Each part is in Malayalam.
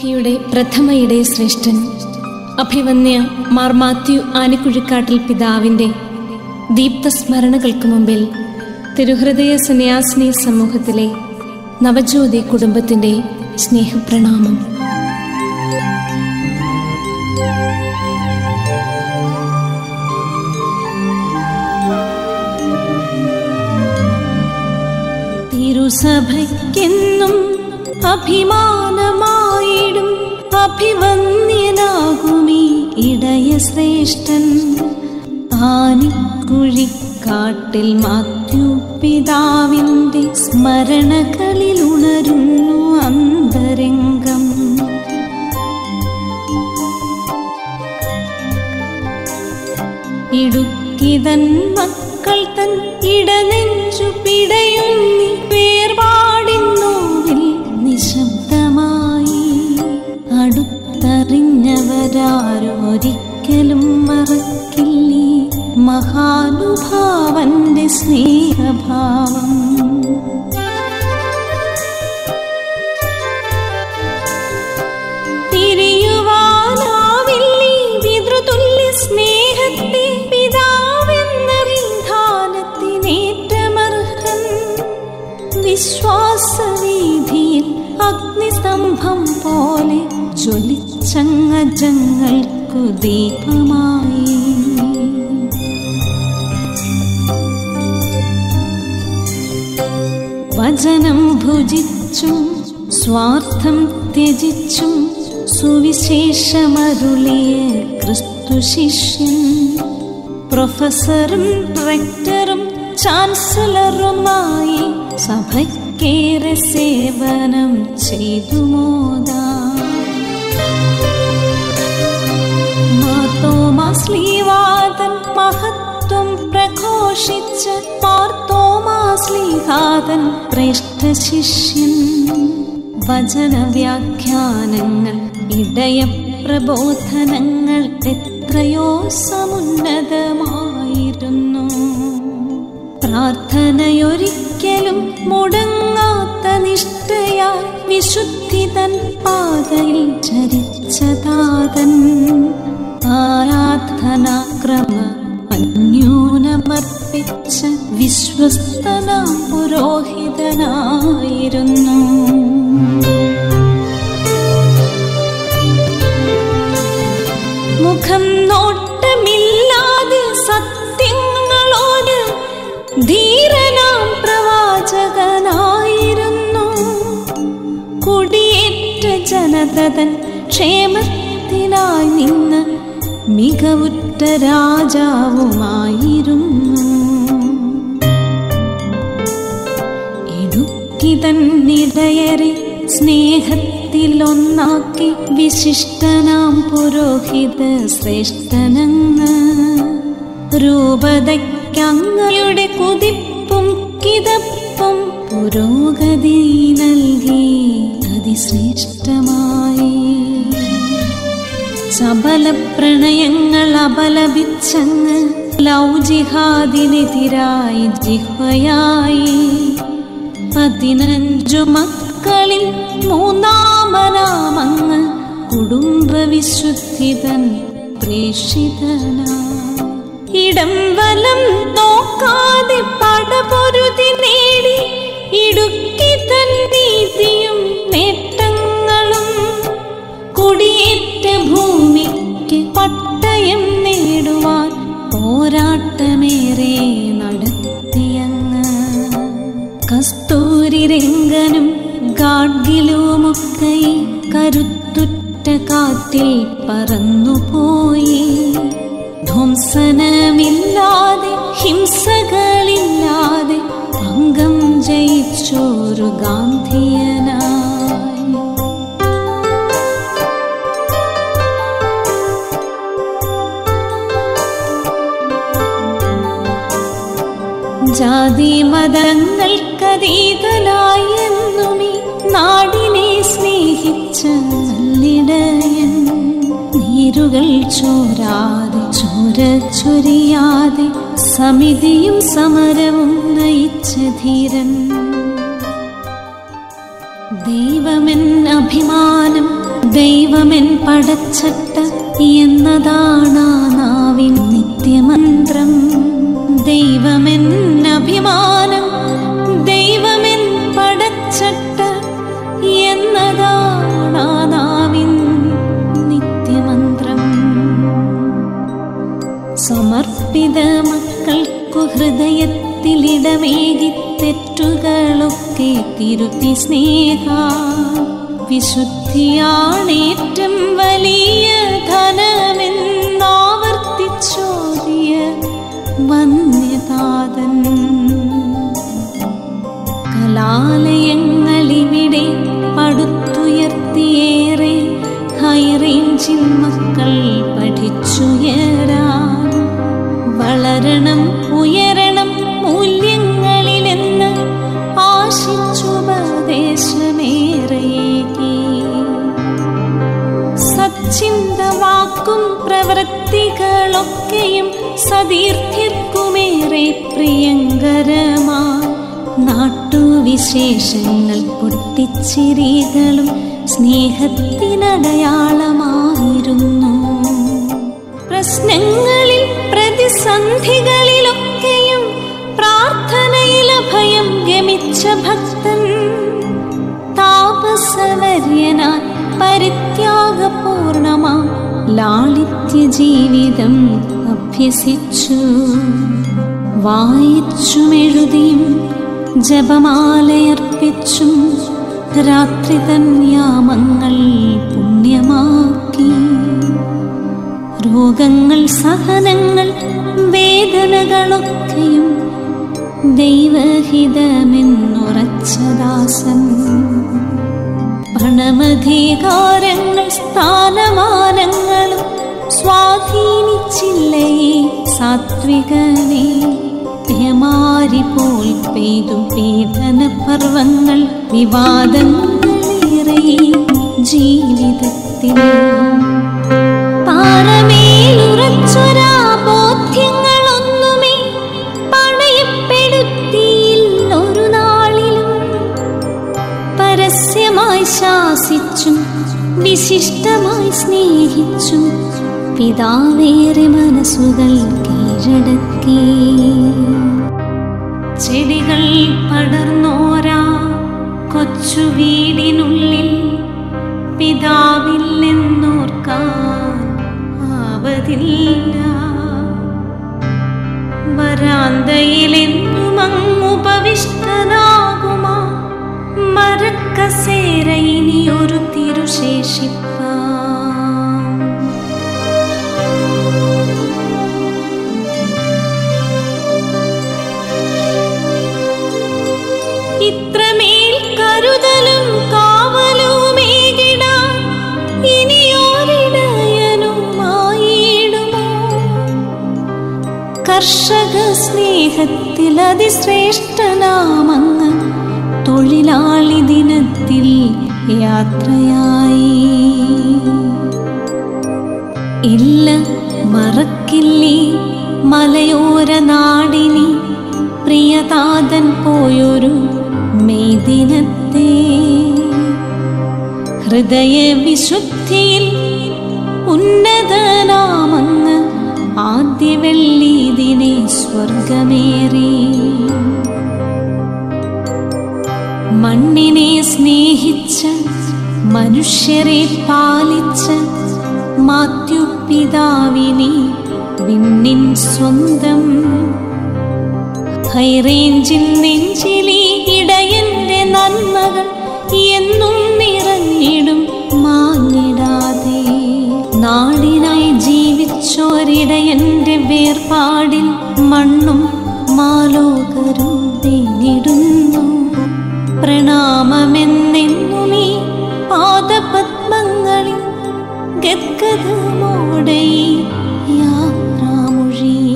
ഇടവകയുടെ പ്രഥമ ഇടയ ശ്രേഷ്ഠൻ അഭിവന്യ മാർ മാത്യു ആനിക്കുഴിക്കാട്ടിൽ പിതാവിൻ്റെ ദീപ്തസ്മരണകൾക്ക് മുമ്പിൽ തിരുഹൃദയ സന്യാസിനി സമൂഹത്തിലെ നവജ്യോതി കുടുംബത്തിൻ്റെ സ്നേഹപ്രണാമം തിരുസഭയ്ക്കെന്നും അഭിമാനമായിടും അഭിവന്യനാകുമീ ഇടയ ശ്രേഷ്ഠൻ ആനിക്കുഴിക്കാട്ടിൽ മാത്യു പിതാവിൻ്റെ സ്മരണകളിൽ ഉണരുന്നു അന്തരംഗം ഇടുക്കിതൻ മക്കൾ തൻ ഇടനെഞ്ചു പിടയുന്നി വേർപാടിന്നോവിൽ നിശബ്ദമായി അടുത്തറിഞ്ഞവരാരും ഒരിക്കലും മറക്കില്ലേ മഹാനുഭാവന്റെ സ്നേഹഭാവം തിരിയുവാനാവില്ലേ പിതൃതുല്യ സ്നേഹത്തെ പിതാവെന്ന വിധാനത്തിനേറ്റമർഹൻ വിശ്വാസവീതിയിൽ അഗ്നിസ്തംഭം പോലെ ജ്വലിച്ചങ്ങജങ്ങൾക്കു ദീപമായി വചനം ഭുജിച്ചും സ്വാർത്ഥം ത്യജിച്ചും സുവിശേഷമരുളിയ ക്രിസ്തു ശിഷ്യൻ പ്രൊഫസറും റെക്ടറും ചാൻസലറുമായി സഭയ്ക്കേറെ സേവനം ചെയ്തു മോദാ മാർത്തോമാസ്ലീവാദൻ മഹത്വം പ്രഘോഷിച്ച മാർത്തോമാസ്ലീഹാദൻ ശ്രേഷ്ഠ ശിഷ്യൻ വചനവ്യാഖ്യാനങ്ങൾ ഇടയ പ്രബോധനങ്ങൾ എത്രയോ സമുന്നതമായിരുന്നു പ്രാർത്ഥനയൊരിക്കലും മുടങ്ങാത്ത നിഷ്ഠയാൽ വിശുദ്ധി തൻ പാതയിൽ ചരിച്ചതാതൻ ആരാധനാക്രമ അന്യൂനമർപ്പിച്ച വിശ്വസ്തന പുരോഹിതനായിരുന്നു മുഖം നോട്ടമില്ലാതെ സത്യങ്ങളോട് ധീരനാം പ്രവാചകനായിരുന്നു കുടിയേറ്റ ജനതൻ ക്ഷേമത്തിനായി നിന്ന് മികവുറ്റ രാജാവുമായിരുന്നു ഇടുക്കിതന്നിടയരെ സ്നേഹത്തിലൊന്നാക്കി വിശിഷ്ടനാം പുരോഹിത ശ്രേഷ്ഠനങ്ങ് രൂപതയ്ക്കങ്ങളുടെ കുതിപ്പും കിതപ്പും പുരോഗതി നൽകി അതിശ്രേഷ്ഠമായി സബല പ്രണയങ്ങൾ അപലപിച്ചങ്ങ് ലൗജിഹാദിനെതിരായി ജിഹ്വയായി പതിനഞ്ചു മക്കളിൽ മൂന്നാമനാമങ്ങ് കുടുംബവിശുദ്ധിതൻ പ്രേക്ഷിതനായി ഇടം വലം നോക്കാതെ പടപൊരുതി നേടി ഇടുക്കി തൻ നീതിയും നേട്ടങ്ങളും കുടിയേറ്റ ഭൂമിക്ക് പട്ടയം നേടുവാൻ പോരാട്ടമേറെ നടത്തിയങ്ങ് കസ്തൂരി രംഗനും ഗാഡ്ഗിലുമൊക്കെ കരുത്തുറ്റ കാറ്റിൽ പറന്നുപോയി ധ്വംസനമില്ലാതെ ഹിംസകളില്ലാതെ അംഗം ജയിച്ചോരു ഗാന്ധിയനായി ജാതി മതങ്ങൾക്കതീതനായി എന്നുമീ നാടിനെ സ്നേഹിച്ച നല്ലിടയൻ നീരുകൾ ചോരാതെ ചോര ചൊരിയാതെ സമിതിയും സമരവും നയിച്ച ധീരൻ ദൈവമെൻ അഭിമാനം ദൈവമെൻ പടച്ചട്ട എന്നതാണ് നാവിൻ നിത്യമന്ത്രം ദൈവമെൻ അഭിമാനം ദൈവമെൻ പടച്ചട്ട എന്നതാണ് നാവിൻ നിത്യമന്ത്രം സമർപ്പിത മക്കൾക്കു ഹൃദയത്തിലിടമേകി തെറ്റുകളൊക്കെ തിരുത്തി സ്നേഹ വിശുദ്ധിയാണേറ്റം വലിയ ധനമെന്നാവർത്തിച്ചോദിയ വന്യതാതൻ കലാലയങ്ങളിവിടെ പടുത്തുയർത്തിയേറെ ഹൈറേഞ്ചിൽ മക്കൾ പഠിച്ചുയരാൻ വളരണം ഉയരണം മൂല്യങ്ങളിലെന്ന് ആശിച്ചുപദേശമേറേകി സച്ചിന്ത വാക്കും പ്രവൃത്തികളൊക്കെയും സതീർത്ഥ്യർക്കുമേറെ പ്രിയങ്കരമാ നാട്ടുവിശേഷങ്ങൾ പൊട്ടിച്ചിരികളും സ്നേഹത്തിനടയാളമായിരുന്നു പ്രശ്നങ്ങളിൽ പ്രതിസന്ധികളിലൊക്കെയും പ്രാർത്ഥനയിൽ അഭയം ഗമിച്ച ഭക്തൻ താപസവര്യനായി പരിത്യാഗപൂർണമാം ലാളിത്യ ജീവിതം അഭ്യസിച്ചു വായിച്ചുമെഴുതിയും ജപമാലയർപ്പിച്ചും രാത്രി തൻ യാമങ്ങൾ പുണ്യമാക്കി രോഗങ്ങൾ സഹനങ്ങൾ വേദനകളൊക്കെയും ദൈവഹിതമെന്നുറച്ചദാസൻ പണമധികാരങ്ങൾ സ്ഥാനമാനങ്ങളും സ്വാധീനിച്ചില്ലേ സാത്വികനെ പേമാരി പോൽ പെയ്തു പീഡന പർവങ്ങൾ വിവാദങ്ങളേറെ ജീവിതത്തിൽ പാറമേലുറച്ചൊരാ ബോധ്യങ്ങളൊന്നുമേ പണയപ്പെടുത്തിയില്ല ഒരു നാളിലും പരസ്യമായി ശാസിച്ചും വിശിഷ്ടമായി സ്നേഹിച്ചും പിതാവേറെ മനസ്സുകൾ കീഴടക്കി ചെടികൾ പടർന്നോരാ കൊച്ചു വീടിനുള്ളിൽ പിതാവില്ലെന്നോർക്കാൻ ആവതില്ല വരാന്തയിലെന്നും അങ്ങുപവിഷ്ടനാകുമാ മരക്കസേര ഇനിയൊരു തിരുശേഷിപ്പാ ഇത്രമേൽ കരുതലും കാവലുമേകിടാൻ ഇനിയോരിടയനുമായിടുമോ കർഷക സ്നേഹത്തിൽ അതിശ്രേഷ്ഠനാമങ്ങ് തൊഴിലാളി ദിനത്തിൽ യാത്രയായി ഇല്ല മറക്കില്ലേ മലയോര നാടിനി പ്രിയതാതൻ പോയൊരു മെയ് ദിനത്തെ ഹൃദയ വിശുദ്ധിയിൽ ഉന്നതനാമങ്ങ് ആദ്യ വെള്ളി ദിനെ സ്വർഗമേറി മണ്ണിനെ സ്നേഹിച്ച മനുഷ്യരെ പാലിച്ച മാത്യു പിതാവിനെ വിണ്ണിൻ സ്വന്തം ഹൈറേഞ്ചിൽ നെഞ്ചിലി ഇടയന്റെ നന്മകൾ എന്നും നിറഞ്ഞിടും മാഞ്ഞിടാതെ നാടിനായി ജീവിച്ചോരിടയന്റെ വേർപാടിൽ മണ്ണും മാലോകരും തേനിടുന്നു പ്രണാമമെന്നെന്നുമീ പാദപത്മങ്ങളിൽ ഗദ്ഗതമോടെ ഈ യാത്രാമൊഴി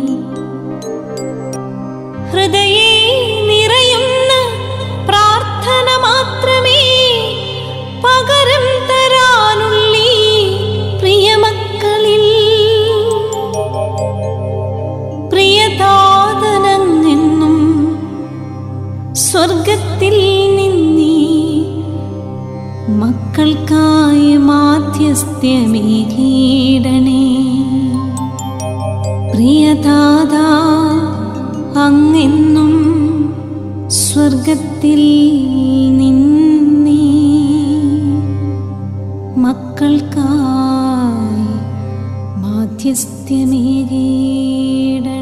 ഹൃദയേ നിറയുന്ന പ്രാർത്ഥന മാത്രമേ പകരം തരാനുള്ളീ പ്രിയമക്കളിൽ പ്രിയതാതനെന്നും സ്വർഗത്തിൽ നിന്നീ മക്കൾക്കായി മാ സ്വാസ്ഥ്യമേകീടണേ പ്രിയതാതാ അങ്ങെന്നും സ്വർഗത്തിൽ നിന്നേ മക്കൾക്കായി മാധ്യസ്ഥ്യമേകീടണേ